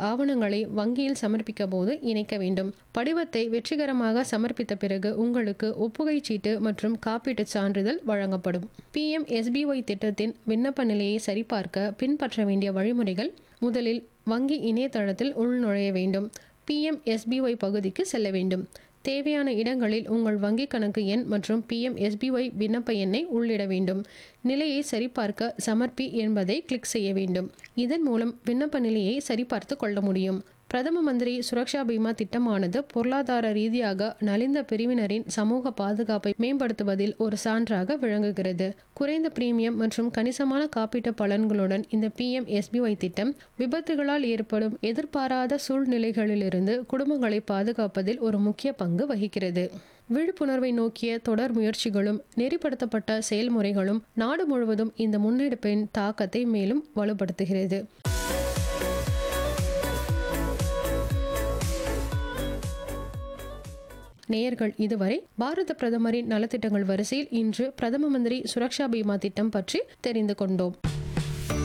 ஆவணங்களை வங்கியில் சமர்ப்பிக்க போது இணைக்க வேண்டும் படிவத்தை வெற்றிகரமாக சமர்ப்பித்த பிறகு உங்களுக்கு ஒப்புகைச் சீட்டு மற்றும் காப்பீட்டுச் சான்றிதழ் வழங்கப்படும் பிஎம் எஸ்பிஒய் திட்டத்தின் விண்ணப்ப நிலையை சரிபார்க்க பின்பற்ற வேண்டிய வழிமுறைகள் முதலில் வங்கி இணையதளத்தில் உள்நுழைய வேண்டும் பிஎம் எஸ்பிஒய் பகுதிக்கு செல்ல வேண்டும் தேவையான இடங்களில் உங்கள் வங்கிக் கணக்கு எண் மற்றும் பிஎம் எஸ்பிஒய் விண்ணப்ப எண்ணை உள்ளிட வேண்டும் நிலையை சரிபார்க்க சமர்ப்பி என்பதை கிளிக் செய்ய வேண்டும் இதன் மூலம் விண்ணப்ப நிலையை சரிபார்த்து கொள்ள முடியும் பிரதம மந்திரி சுரக்ஷா பீமா திட்டமானது பொருளாதார ரீதியாக நலிந்த பிரிவினரின் சமூக பாதுகாப்பை மேம்படுத்துவதில் ஒரு சான்றாக விளங்குகிறது குறைந்த பிரீமியம் மற்றும் கணிசமான காப்பீட்டு பலன்களுடன் இந்த பிஎம் எஸ்பிஒய் திட்டம் விபத்துகளால் ஏற்படும் எதிர்பாராத சூழ்நிலைகளிலிருந்து குடும்பங்களை பாதுகாப்பதில் ஒரு முக்கிய பங்கு வகிக்கிறது விழிப்புணர்வை நோக்கிய தொடர் முயற்சிகளும் நெறிப்படுத்தப்பட்ட செயல்முறைகளும் நாடு முழுவதும் இந்த முன்னெடுப்பின் தாக்கத்தை மேலும் வலுப்படுத்துகிறது நேயர்கள் இதுவரை பாரத பிரதமரின் நலத்திட்டங்கள் வரிசையில் இன்று பிரதம மந்திரி சுரக்ஷா பீமா திட்டம் பற்றி தெரிந்து கொண்டோம்